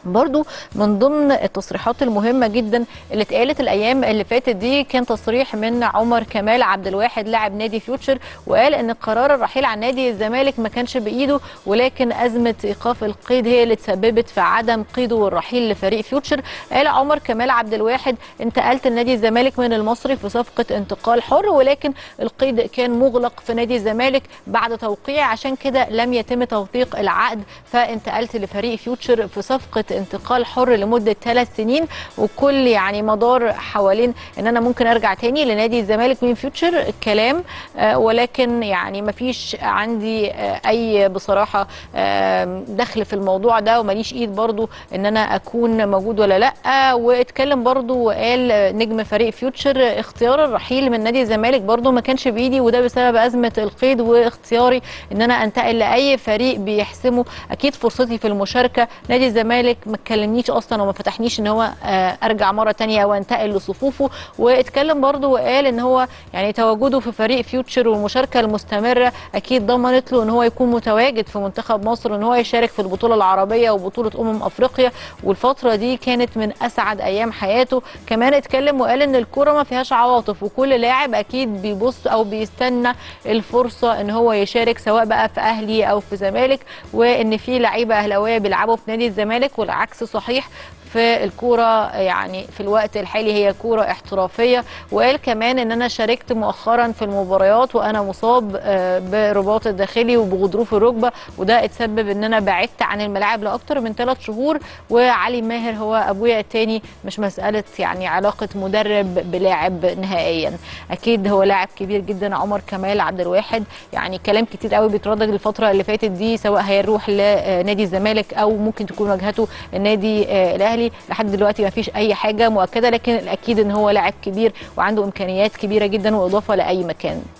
برضو من ضمن التصريحات المهمة جدا اللي اتقالت الأيام اللي فاتت دي كان تصريح من عمر كمال عبد الواحد لاعب نادي فيوتشر وقال ان قرار الرحيل عن نادي الزمالك ما كانش بإيده ولكن أزمة إيقاف القيد هي اللي تسببت في عدم قيده والرحيل لفريق فيوتشر قال عمر كمال عبد الواحد انتقلت لنادي الزمالك من المصري في صفقة انتقال حر ولكن القيد كان مغلق في نادي الزمالك بعد توقيع عشان كده لم يتم توثيق العقد فانتقلت لفريق فيوتشر في صفقة انتقال حر لمده ثلاث سنين وكل يعني مدار حوالين ان انا ممكن ارجع تاني لنادي الزمالك من فيوتشر كلام آه ولكن يعني ما فيش عندي آه اي بصراحه آه دخل في الموضوع ده وماليش ايد برضو ان انا اكون موجود ولا لا واتكلم برضو وقال نجم فريق فيوتشر اختيار الرحيل من نادي الزمالك برضو ما كانش بايدي وده بسبب ازمه القيد واختياري ان انا انتقل لاي فريق بيحسمه اكيد فرصتي في المشاركه نادي الزمالك ما اتكلمنيش اصلا وما فتحنيش ان هو ارجع مره تانية وانتقل لصفوفه واتكلم برضه وقال ان هو يعني تواجده في فريق فيوتشر والمشاركه المستمره اكيد ضمنت له ان هو يكون متواجد في منتخب مصر وان هو يشارك في البطوله العربيه وبطوله امم افريقيا والفتره دي كانت من اسعد ايام حياته كمان اتكلم وقال ان الكوره ما فيهاش عواطف وكل لاعب اكيد بيبص او بيستنى الفرصه ان هو يشارك سواء بقى في اهلي او في زمالك وان في لعيبه اهلاويه بيلعبوا في نادي الزمالك والعكس صحيح في الكوره يعني في الوقت الحالي هي كوره احترافيه وقال كمان ان انا شاركت مؤخرا في المباريات وانا مصاب برباط الداخلي وبغضروف الركبه وده اتسبب ان انا بعدت عن الملاعب لاكثر من ثلاث شهور وعلي ماهر هو ابويا الثاني مش مساله يعني علاقه مدرب بلاعب نهائيا اكيد هو لاعب كبير جدا عمر كمال عبد الواحد يعني كلام كتير قوي بيتردد الفتره اللي فاتت دي سواء هيروح لنادي الزمالك او ممكن تكون واجهته النادي الاهلي لحد دلوقتي ما فيش اي حاجه مؤكده لكن الاكيد ان هو لاعب كبير وعنده امكانيات كبيره جدا واضافه لاي مكان